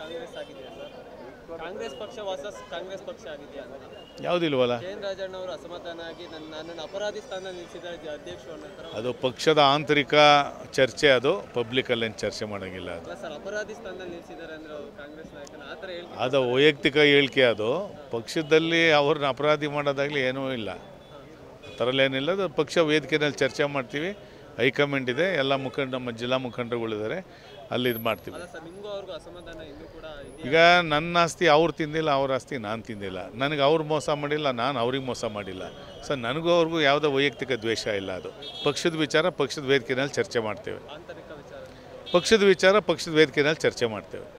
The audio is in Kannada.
ಕಾಂಗ್ರೆಸ್ ಆಗಿದೆಯಾ ಸರ್ ಕಾಂಗ್ರೆಸ್ ಪಕ್ಷ ವಾಸಸ್ ಕಾಂಗ್ರೆಸ್ ಪಕ್ಷ ಆಗಿದೆಯಾ ಅಂತ ಯಾವುದಿಲ್ವಲ್ಲ ಕೆ ಎನ್ ರಾಜಣ್ಣ ಅವರು ಅಸಮಾಧಾನ ಆಗಿ ನನ್ನ ನನ್ನನ್ನು ಅಪರಾಧಿ ಸ್ಥಾನ ನಿಲ್ಲಿಸಿದ್ದಾರೆ ಅಧ್ಯಕ್ಷರು ಅನ್ನೋ ಥರ ಅದು ಪಕ್ಷದ ಆಂತರಿಕ ಚರ್ಚೆ ಅದು ಪಬ್ಲಿಕಲ್ಲೇನು ಚರ್ಚೆ ಮಾಡೋಂಗಿಲ್ಲ ಅದು ಅಲ್ಲ ಸರ್ ಅಪರಾಧಿ ಸ್ಥಾನದಲ್ಲಿ ನಿಲ್ಲಿಸಿದ್ದಾರೆ ಅಂದ್ರೆ ಅವರು ಕಾಂಗ್ರೆಸ್ ನಾಯಕನ ಆ ಥರ ಹೇಳ್ತಾರೆ ಅದು ವೈಯಕ್ತಿಕ ಹೇಳಿಕೆ ಅದು ಪಕ್ಷದಲ್ಲಿ ಅವ್ರನ್ನ ಅಪರಾಧಿ ಮಾಡೋದಾಗಲಿ ಏನೂ ಇಲ್ಲ ಆ ಥರಲ್ಲೇನಿಲ್ಲ ಅದು ಪಕ್ಷ ವೇದಿಕೆಯಲ್ಲಿ ಚರ್ಚೆ ಮಾಡ್ತೀವಿ ಹೈಕಮಾಂಡ್ ಇದೆ ಎಲ್ಲ ಮುಖಂಡ ನಮ್ಮ ಜಿಲ್ಲಾ ಮುಖಂಡರುಗಳಿದ್ದಾರೆ ಅಲ್ಲಿ ಇದು ಮಾಡ್ತೀವಿ ಅಲ್ಲ ಸರ್ ನಿಮಗೂ ಅವ್ರಿಗೂ ಅಸಮಾಧಾನ ಇನ್ನೂ ಕೂಡ ಇದೆಯಾ ಈಗ ನನ್ನ ಆಸ್ತಿ ಅವ್ರು ತಿಂದಿಲ್ಲ ಅವ್ರ ಆಸ್ತಿ ನಾನು ತಿಂದಿಲ್ಲ ನನಗೆ ಅವ್ರು ಮೋಸ ಮಾಡಿಲ್ಲ ನಾನು ಅವ್ರಿಗೆ ಮೋಸ ಮಾಡಿಲ್ಲ ಸೊ ನನಗೂ ಅವ್ರಿಗೂ ಯಾವುದೋ ವೈಯಕ್ತಿಕ ದ್ವೇಷ ಇಲ್ಲ ಅದು ಪಕ್ಷದ ವಿಚಾರ ಪಕ್ಷದ ವೇದಿಕೆಯಲ್ಲಿ ಚರ್ಚೆ ಮಾಡ್ತೇವೆ ಆಂತರಿಕ ವಿಚಾರ ಪಕ್ಷದ ವಿಚಾರ ಪಕ್ಷದ ವೇದಿಕೆಯಲ್ಲಿ ಚರ್ಚೆ ಮಾಡ್ತೇವೆ